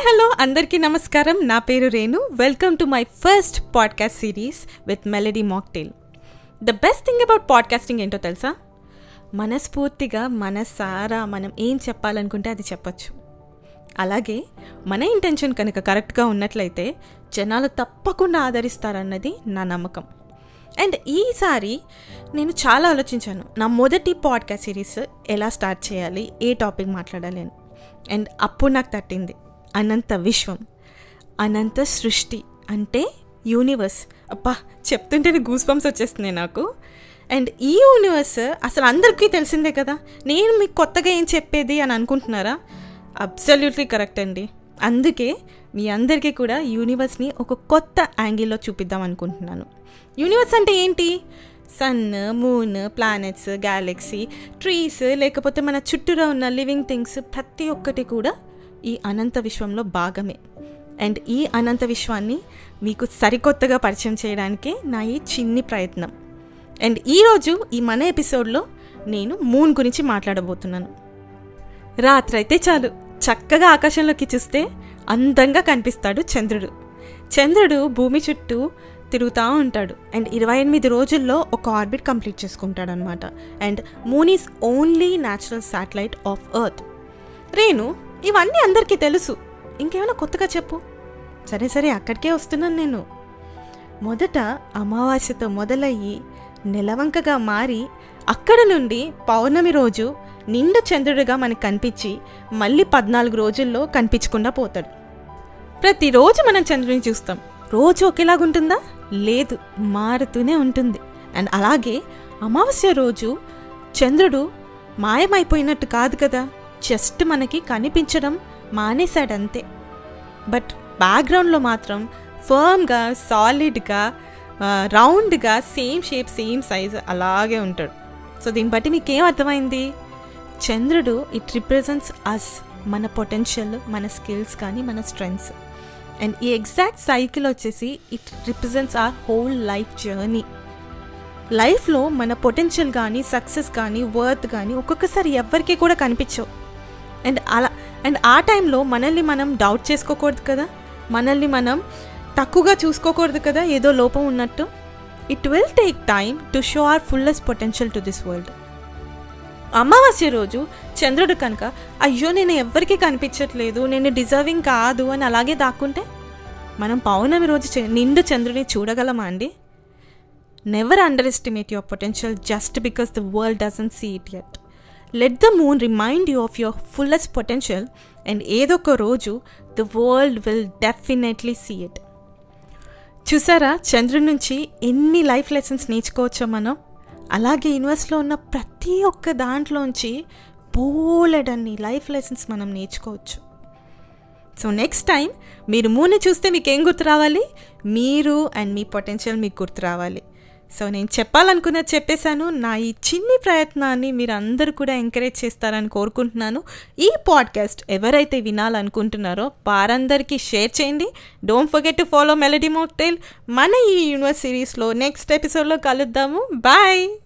hello అందరికీ నమస్కారం నా పేరు Renu welcome to my first podcast series with melody mocktail the best thing about podcasting ఏంటో తెలుసా మనస్ఫూర్తిగా మనసారా మనం ఏం చెప్పాలనుకుంటే అది చెప్పచ్చు అలాగే మన ఇంటెన్షన్ కనుక కరెక్ట్గా ఉన్నట్లయితే జనాలు తప్పకుండా ఆదరిస్తారన్నది నా నమ్మకం అండ్ ఈసారి నేను చాలా ఆలోచించాను నా మొదటి పాడ్కాస్ట్ సిరీస్ ఎలా స్టార్ట్ చేయాలి ఏ టాపిక్ మాట్లాడాలి అని అండ్ అప్పుడు నాకు తట్టింది అనంత విశ్వం అనంత సృష్టి అంటే యూనివర్స్ అబ్బా చెప్తుంటేనే గూస్ బంప్స్ వచ్చేస్తున్నాయి నాకు అండ్ ఈ యూనివర్స్ అసలు అందరికీ తెలిసిందే కదా నేను మీకు కొత్తగా ఏం చెప్పేది అని అనుకుంటున్నారా అబ్సల్యూట్లీ కరెక్ట్ అండి అందుకే మీ అందరికీ కూడా యూనివర్స్ని ఒక కొత్త యాంగిల్లో చూపిద్దాం అనుకుంటున్నాను యూనివర్స్ అంటే ఏంటి sun moon planets galaxy trees లేకపోతే మన చుట్టూరా ఉన్న లివింగ్ థింగ్స్ ప్రతి ఒక్కటి కూడా ఈ అనంత విశ్వంలో భాగమే అండ్ ఈ అనంత విశ్వాన్ని మీకు సరికొత్తగా పరిచయం చేయడానికే నా ఈ చిన్ని ప్రయత్నం అండ్ ఈరోజు ఈ మన ఎపిసోడ్లో నేను మూన్ గురించి మాట్లాడబోతున్నాను రాత్రైతే చాలు చక్కగా ఆకాశంలోకి చూస్తే అందంగా కనిపిస్తాడు చంద్రుడు చంద్రుడు భూమి చుట్టూ తిరుగుతూ ఉంటాడు అండ్ ఇరవై ఎనిమిది రోజుల్లో ఒక ఆర్బిట్ కంప్లీట్ చేసుకుంటాడు అనమాట and moon is only natural satellite of earth Renu ఇవన్నీ అందరికీ తెలుసు ఇంకేమైనా కొత్తగా చెప్పు సరే సరే అక్కడికే వస్తున్నాను నేను మొదట అమావాస్యతో మొదలయ్యి నెలవంకగా మారి అక్కడ నుండి పౌర్ణమి రోజు నిండు చంద్రుడిగా మనకు కనిపించి మళ్ళీ పద్నాలుగు రోజుల్లో కనిపించకుండా పోతాడు ప్రతిరోజు మనం చంద్రుని చూస్తాం రోజు ఒకేలాగుంటుందా లేదు మారుతూనే ఉంటుంది అండ్ అలాగే అమావాస్య రోజు చంద్రుడు మాయమైపోయినట్టు కాదు కదా జస్ట్ మనకి కనిపించడం మానేశాడంతే బట్ బ్యాక్గ్రౌండ్లో మాత్రం ఫర్మ్గా సాలిడ్గా రౌండ్గా సేమ్ షేప్ సేమ్ సైజ్ అలాగే ఉంటాడు సో దీన్ని బట్టి మీకు ఏం అర్థమైంది చంద్రుడు ఇట్ రిప్రజెంట్స్ అస్ మన పొటెన్షియల్ మన స్కిల్స్ కానీ మన స్ట్రెంగ్స్ అండ్ ఈ ఎగ్జాక్ట్ సైకిల్ వచ్చేసి it represents our whole life journey లైఫ్లో మన పొటెన్షియల్ కానీ సక్సెస్ కానీ వర్త్ కానీ ఒక్కొక్కసారి ఎవరికి కూడా కనిపించవు అండ్ అలా అండ్ ఆ టైంలో మనల్ని మనం డౌట్ చేసుకోకూడదు కదా మనల్ని మనం తక్కువగా చూసుకోకూడదు కదా ఏదో లోపం ఉన్నట్టు it will take time to show our fullest potential to this world అమావాస్య రోజు చంద్రుడు కనుక అయ్యో నేను ఎవ్వరికీ కనిపించట్లేదు నేను డిజర్వింగ్ కాదు అని అలాగే దాక్కుంటే మనం పౌర్ణమి రోజు చ- నిండు చంద్రుడిని చూడగలమా అండి never underestimate your potential just because the world doesn't see it yet let the moon remind you of your fullest potential and ఏదో ఒక రోజు the world will definitely see it చూసారా చంద్రుడి నుంచి ఎన్ని లైఫ్ లెసన్స్ నేర్చుకోవచ్చో మనం అలాగే యూనివర్స్లో ఉన్న ప్రతి ఒక్క దాంట్లోంచి బోలెడన్ని లైఫ్ లెసన్స్ మనం నేర్చుకోవచ్చు సో నెక్స్ట్ టైం మీరు మూని చూస్తే మీకు ఏం గుర్తు రావాలి మీరు అండ్ మీ పొటెన్షియల్ మీకు గుర్తు రావాలి సో నేను చెప్పాలనుకున్నది చెప్పేశాను నా ఈ చిన్ని ప్రయత్నాన్ని మీరు అందరూ కూడా ఎంకరేజ్ చేస్తారని కోరుకుంటున్నాను ఈ పాడ్కాస్ట్ ఎవరైతే వినాలనుకుంటున్నారో వారందరికీ షేర్ చేయండి don't forget to follow melody mocktail మన ఈ యూనివర్స్ సిరీస్లో నెక్స్ట్ ఎపిసోడ్లో కలుద్దాము బాయ్